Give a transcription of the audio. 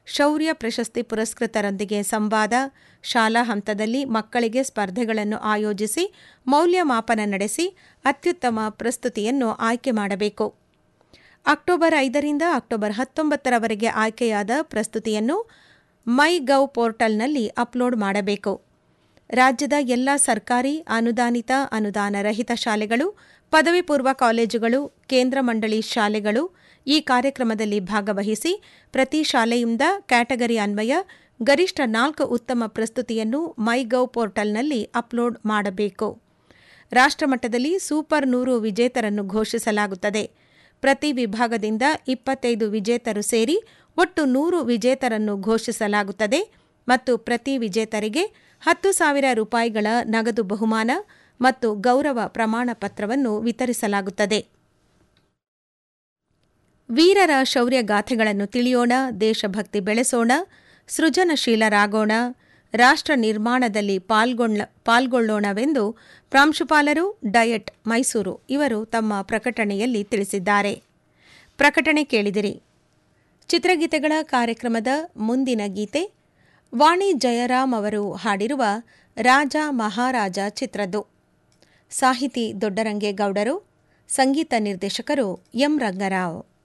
ಶೌರ್ಯ ಪ್ರಶಸ್ತಿ ಪುರಸ್ಕೃತರೊಂದಿಗೆ ಸಂವಾದ ಶಾಲಾ ಹಂತದಲ್ಲಿ ಮಕ್ಕಳಿಗೆ ಸ್ಪರ್ಧೆಗಳನ್ನು ಆಯೋಜಿಸಿ ಮೌಲ್ಯಮಾಪನ ನಡೆಸಿ ಅತ್ಯುತ್ತಮ ಪ್ರಸ್ತುತಿಯನ್ನು ಆಯ್ಕೆ ಮಾಡಬೇಕು ಅಕ್ಟೋಬರ್ ಐದರಿಂದ ಅಕ್ಟೋಬರ್ ಹತ್ತೊಂಬತ್ತರವರೆಗೆ ಆಯ್ಕೆಯಾದ ಪ್ರಸ್ತುತಿಯನ್ನು ಮೈ ಗೌ ಪೋರ್ಟಲ್ನಲ್ಲಿ ಅಪ್ಲೋಡ್ ಮಾಡಬೇಕು ರಾಜ್ಯದ ಎಲ್ಲ ಸರ್ಕಾರಿ ಅನುದಾನಿತ ಅನುದಾನ ರಹಿತ ಶಾಲೆಗಳು ಪದವಿ ಪೂರ್ವ ಕಾಲೇಜುಗಳು ಕೇಂದ್ರ ಮಂಡಳಿ ಶಾಲೆಗಳು ಈ ಕಾರ್ಯಕ್ರಮದಲ್ಲಿ ಭಾಗವಹಿಸಿ ಪ್ರತಿ ಶಾಲೆಯಿಂದ ಕ್ಯಾಟಗರಿ ಅನ್ವಯ ಗರಿಷ್ಠ ನಾಲ್ಕು ಉತ್ತಮ ಪ್ರಸ್ತುತಿಯನ್ನು ಮೈಗೌ ಪೋರ್ಟಲ್ನಲ್ಲಿ ಅಪ್ಲೋಡ್ ಮಾಡಬೇಕು ರಾಷ್ಟ್ರಮಟ್ಟದಲ್ಲಿ ಸೂಪರ್ ನೂರು ವಿಜೇತರನ್ನು ಘೋಷಿಸಲಾಗುತ್ತದೆ ಪ್ರತಿ ವಿಭಾಗದಿಂದ ಇಪ್ಪತ್ತೈದು ವಿಜೇತರು ಸೇರಿ ಒಟ್ಟು ನೂರು ವಿಜೇತರನ್ನು ಘೋಷಿಸಲಾಗುತ್ತದೆ ಮತ್ತು ಪ್ರತಿ ವಿಜೇತರಿಗೆ ಹತ್ತು ಸಾವಿರ ರೂಪಾಯಿಗಳ ನಗದು ಬಹುಮಾನ ಮತ್ತು ಗೌರವ ಪ್ರಮಾಣ ಪತ್ರವನ್ನು ವಿತರಿಸಲಾಗುತ್ತದೆ ವೀರರ ಶೌರ್ಯ ಗಾಥೆಗಳನ್ನು ತಿಳಿಯೋಣ ದೇಶಭಕ್ತಿ ಬೆಳೆಸೋಣ ಸೃಜನಶೀಲರಾಗೋಣ ರಾಷ್ಟ್ರ ನಿರ್ಮಾಣದಲ್ಲಿ ಪಾಲ್ಗೊಳ್ಳ ಪಾಲ್ಗೊಳ್ಳೋಣವೆಂದು ಪ್ರಾಂಶುಪಾಲರು ಡಯಟ್ ಮೈಸೂರು ಇವರು ತಮ್ಮ ಪ್ರಕಟಣೆಯಲ್ಲಿ ತಿಳಿಸಿದ್ದಾರೆ ಪ್ರಕಟಣೆ ಕೇಳಿದಿರಿ ಚಿತ್ರಗೀತೆಗಳ ಕಾರ್ಯಕ್ರಮದ ಮುಂದಿನ ಗೀತೆ ವಾಣಿ ಜಯರಾಮ್ ಅವರು ಹಾಡಿರುವ ರಾಜ ಮಹಾರಾಜ ಚಿತ್ರದ್ದು ಸಾಹಿತಿ ದೊಡ್ಡರಂಗೇಗೌಡರು ಸಂಗೀತ ನಿರ್ದೇಶಕರು ಎಂ ರಂಗರಾವ್